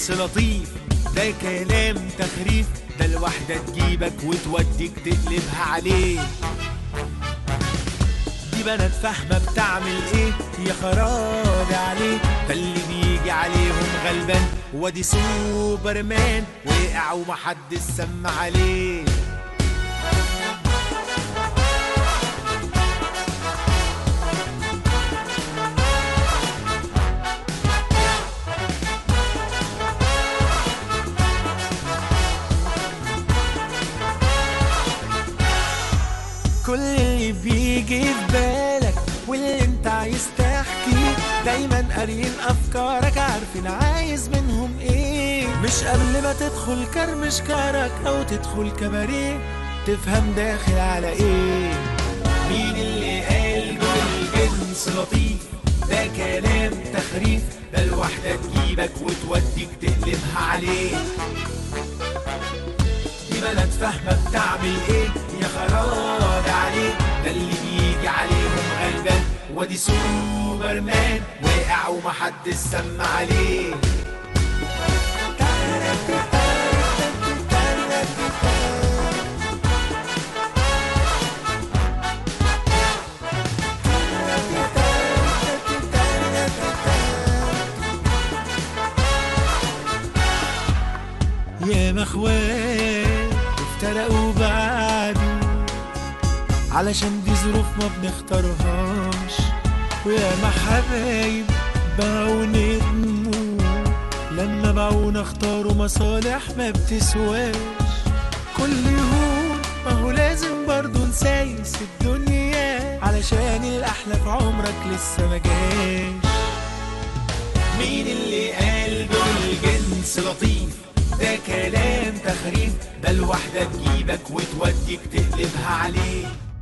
جنس لطيف ده كلام تخريف ده الواحدة تجيبك وتوديك تقلبها عليه دي بنات فاهمة بتعمل ايه يا خرابي عليه ده اللي بيجي عليهم غلبان وادي سوبرمان وقع ومحدش سمع عليه كل اللي بيجي في بالك واللي انت عايز تحكي دايما قاريين افكارك عارفين عايز منهم ايه مش قبل ما تدخل كرمش كارك او تدخل كباريه تفهم داخل على ايه مين اللي قال دول جنس لطيف ده كلام تخريف ده الواحدة تجيبك وتوديك تقلبها عليه دي بلد فاهمة بتعمل ايه يا خراب عليه ده اللي بيجي عليهم غلبان وادي سوبرمان وقع ومحدش سمع عليه يا مخوان افترقوا بعدوا علشان دي ظروف ما بنختارهاش ويا ما حبايب باعوا ندموا لما باعونا اختاروا مصالح ما بتسواش كل يوم ما هو لازم برضه نسايس الدنيا علشان الأحلى في عمرك لسه ما جاش مين اللي قال دول جنس لطيف ده كلام تخريف ده الواحدة تجيبك وتوديك تقلبها عليه